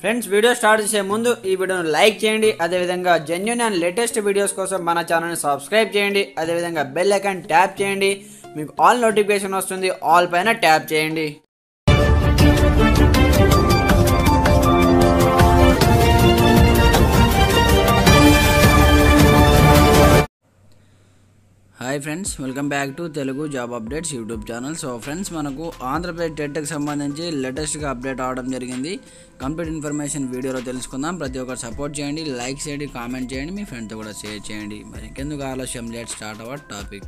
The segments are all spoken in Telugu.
ఫ్రెండ్స్ వీడియో స్టార్ట్ చేసే ముందు ఈ వీడియోను లైక్ చేయండి అదేవిధంగా జెన్యున్ అండ్ లేటెస్ట్ వీడియోస్ కోసం మన ఛానల్ని సబ్స్క్రైబ్ చేయండి అదేవిధంగా బెల్ ఐకాన్ ట్యాప్ చేయండి మీకు ఆల్ నోటిఫికేషన్ వస్తుంది ఆల్ పైన ట్యాప్ చేయండి hi friends welcome back to Telugu job updates YouTube channel so friends మనకు ఆంధ్రప్రదేశ్ టెట్కి సంబంధించి లేటెస్ట్గా అప్డేట్ అవడం జరిగింది కంప్లీట్ ఇన్ఫర్మేషన్ వీడియోలో తెలుసుకుందాం ప్రతి ఒక్కరు సపోర్ట్ చేయండి లైక్ చేయండి కామెంట్ చేయండి మీ ఫ్రెండ్తో కూడా షేర్ చేయండి మరి ఇంకెందుకు ఆలస్యం late start our topic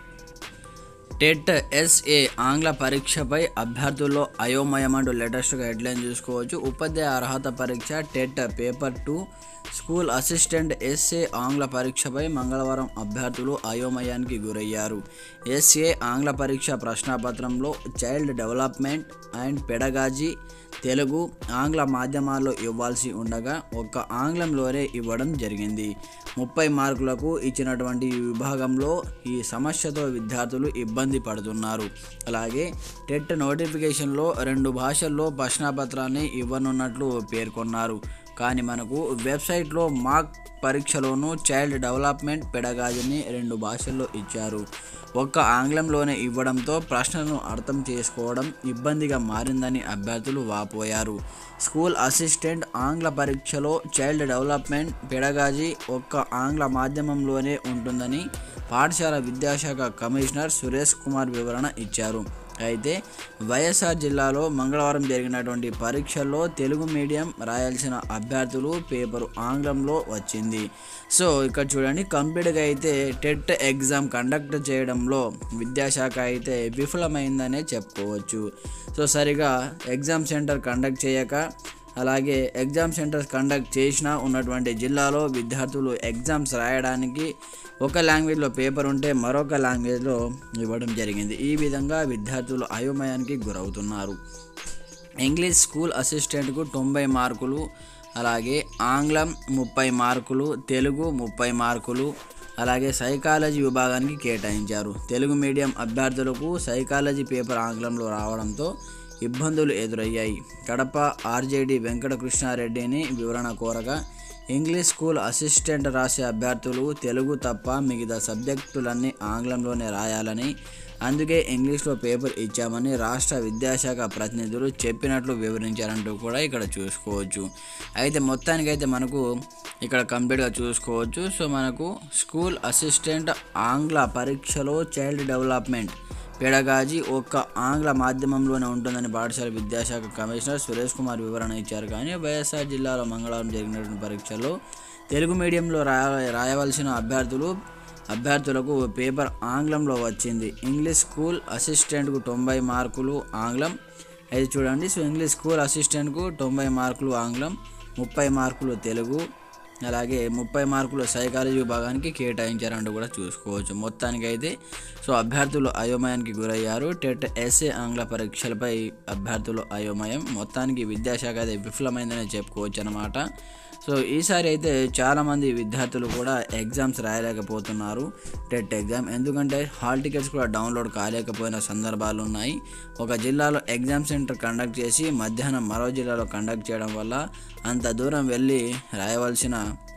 TET SA ఆంగ్ల పరీక్షపై అభ్యర్థుల్లో అయోమయం అంటూ లేటెస్ట్గా హెడ్లైన్ చూసుకోవచ్చు ఉపాధ్యాయ అర్హత పరీక్ష TET paper two school assistant SA ఆంగ్ల పరీక్షపై మంగళవారం అభ్యర్థులు అయోమయానికి గురయ్యారు ఎస్ఏ ఆంగ్ల పరీక్ష ప్రశ్నాపత్రంలో child development and pedagogy Telugu ఆంగ్ల మాధ్యమాల్లో ఇవ్వాల్సి ఉండగా ఒక్క ఆంగ్లంలోనే ఇవ్వడం జరిగింది ముప్పై మార్కులకు ఇచ్చినటువంటి ఈ విభాగంలో ఈ సమస్యతో విద్యార్థులు ఇబ్బంది పడుతున్నారు అలాగే టెట్ నోటిఫికేషన్లో రెండు భాషల్లో ప్రశ్నాపత్రాన్ని ఇవ్వనున్నట్లు పేర్కొన్నారు కానీ మనకు వెబ్సైట్లో మాక్ పరీక్షలోనూ చైల్డ్ డెవలప్మెంట్ పెడగాజిని రెండు భాషల్లో ఇచ్చారు ఒక్క ఆంగ్లంలోనే ఇవ్వడంతో ప్రశ్నను అర్థం చేసుకోవడం ఇబ్బందిగా మారిందని అభ్యర్థులు వాపోయారు స్కూల్ అసిస్టెంట్ ఆంగ్ల పరీక్షలో చైల్డ్ డెవలప్మెంట్ పెడగాజీ ఒక్క ఆంగ్ల మాధ్యమంలోనే ఉంటుందని పాఠశాల విద్యాశాఖ కమిషనర్ సురేష్ కుమార్ వివరణ ఇచ్చారు అయితే వైఎస్ఆర్ జిల్లాలో మంగళవారం జరిగినటువంటి పరీక్షల్లో తెలుగు మీడియం రాయాల్సిన అభ్యర్థులు పేపరు ఆంగ్లంలో వచ్చింది సో ఇక్కడ చూడండి కంప్లీట్గా అయితే టెట్ ఎగ్జామ్ కండక్ట్ చేయడంలో విద్యాశాఖ అయితే విఫలమైందనే చెప్పుకోవచ్చు సో సరిగా ఎగ్జామ్ సెంటర్ కండక్ట్ చేయక అలాగే ఎగ్జామ్ సెంటర్స్ కండక్ట్ చేసినా ఉన్నటువంటి జిల్లాలో విద్యార్థులు ఎగ్జామ్స్ రాయడానికి ఒక లాంగ్వేజ్లో పేపర్ ఉంటే మరొక లాంగ్వేజ్లో ఇవ్వడం జరిగింది ఈ విధంగా విద్యార్థులు అయోమయానికి గురవుతున్నారు ఇంగ్లీష్ స్కూల్ అసిస్టెంట్కు తొంభై మార్కులు అలాగే ఆంగ్లం ముప్పై మార్కులు తెలుగు ముప్పై మార్కులు అలాగే సైకాలజీ విభాగానికి కేటాయించారు తెలుగు మీడియం అభ్యర్థులకు సైకాలజీ పేపర్ ఆంగ్లంలో రావడంతో ఇబ్బందులు ఎదురయ్యాయి కడప ఆర్జేడి వెంకటకృష్ణారెడ్డిని వివరణ కోరగా ఇంగ్లీష్ స్కూల్ అసిస్టెంట్ రాసే అభ్యర్థులు తెలుగు తప్ప మిగతా సబ్జెక్టులన్నీ ఆంగ్లంలోనే రాయాలని అందుకే ఇంగ్లీష్లో పేపర్ ఇచ్చామని రాష్ట్ర విద్యాశాఖ ప్రతినిధులు చెప్పినట్లు వివరించారంటూ కూడా ఇక్కడ చూసుకోవచ్చు అయితే మొత్తానికైతే మనకు ఇక్కడ కంప్లీట్గా చూసుకోవచ్చు సో మనకు స్కూల్ అసిస్టెంట్ ఆంగ్ల పరీక్షలో చైల్డ్ డెవలప్మెంట్ పెడగాజీ ఒక్క ఆంగ్ల మాధ్యమంలోనే ఉంటుందని పాఠశాల విద్యాశాఖ కమిషనర్ సురేష్ కుమార్ వివరణ ఇచ్చారు కానీ వైఎస్ఆర్ జిల్లాలో మంగళవారం జరిగినటువంటి పరీక్షల్లో తెలుగు మీడియంలో రాయ రాయవలసిన అభ్యర్థులు అభ్యర్థులకు పేపర్ ఆంగ్లంలో వచ్చింది ఇంగ్లీష్ స్కూల్ అసిస్టెంట్కు తొంభై మార్కులు ఆంగ్లం అయితే చూడండి సో ఇంగ్లీష్ స్కూల్ అసిస్టెంట్కు తొంభై మార్కులు ఆంగ్లం ముప్పై మార్కులు తెలుగు అలాగే ముప్పై మార్కులు సైకాలజీ విభాగానికి కేటాయించారంటూ కూడా చూసుకోవచ్చు మొత్తానికి అయితే సో అభ్యర్థులు అయోమయానికి గురయ్యారు టెట్ ఎస్ఏ ఆంగ్ల పరీక్షలపై అభ్యర్థులు అయోమయం మొత్తానికి విద్యాశాఖ అయితే విఫలమైందనే చెప్పుకోవచ్చు అనమాట సో ఈసారి అయితే చాలామంది విద్యార్థులు కూడా ఎగ్జామ్స్ రాయలేకపోతున్నారు టెట్ ఎగ్జామ్ ఎందుకంటే హాల్ టికెట్స్ కూడా డౌన్లోడ్ కాలేకపోయిన సందర్భాలు ఉన్నాయి ఒక జిల్లాలో ఎగ్జామ్ సెంటర్ కండక్ట్ చేసి మధ్యాహ్నం మరో జిల్లాలో కండక్ట్ చేయడం వల్ల అంత దూరం వెళ్ళి రాయవలసిన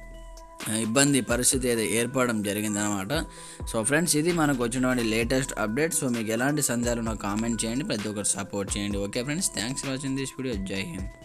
ఇబ్బంది పరిస్థితి అయితే ఏర్పడడం జరిగిందనమాట సో ఫ్రెండ్స్ ఇది మనకు వచ్చినటువంటి లేటెస్ట్ అప్డేట్ సో మీకు ఎలాంటి సందేహాలు నాకు కామెంట్ చేయండి ప్రతి ఒక్కరు సపోర్ట్ చేయండి okay friends thanks for watching this video Jai Hind